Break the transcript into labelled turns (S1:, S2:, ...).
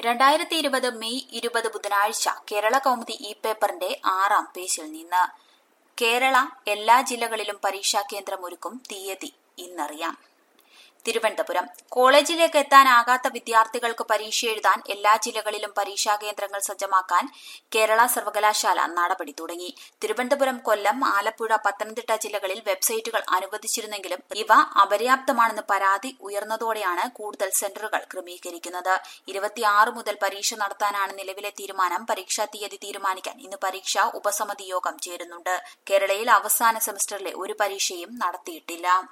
S1: രണ്ടായിരത്തി ഇരുപത് മെയ് ഇരുപത് ബുധനാഴ്ച കേരള കൗമുദി ഇ പേപ്പറിന്റെ ആറാം പേജിൽ നിന്ന് കേരള എല്ലാ ജില്ലകളിലും പരീക്ഷാ കേന്ദ്രമൊരുക്കും തീയതി ഇന്നറിയാം തിരുവനന്തപുരം കോളേജിലേക്ക് എത്താനാകാത്ത വിദ്യാർത്ഥികൾക്ക് പരീക്ഷ എഴുതാൻ എല്ലാ ജില്ലകളിലും പരീക്ഷാ കേന്ദ്രങ്ങൾ സജ്ജമാക്കാൻ കേരള സർവകലാശാല നടപടി തുടങ്ങി തിരുവനന്തപുരം കൊല്ലം ആലപ്പുഴ പത്തനംതിട്ട ജില്ലകളിൽ വെബ്സൈറ്റുകൾ അനുവദിച്ചിരുന്നെങ്കിലും ഇവ അപര്യാപ്തമാണെന്ന് പരാതി ഉയർന്നതോടെയാണ് കൂടുതൽ സെന്ററുകൾ ക്രമീകരിക്കുന്നത് ഇരുപത്തിയാറ് മുതൽ പരീക്ഷ നടത്താനാണ് നിലവിലെ തീരുമാനം പരീക്ഷാ തീയതി തീരുമാനിക്കാൻ ഇന്ന് പരീക്ഷാ ഉപസമിതി യോഗം ചേരുന്നുണ്ട് കേരളയിൽ അവസാന സെമസ്റ്ററിലെ ഒരു പരീക്ഷയും നടത്തിയിട്ടില്ല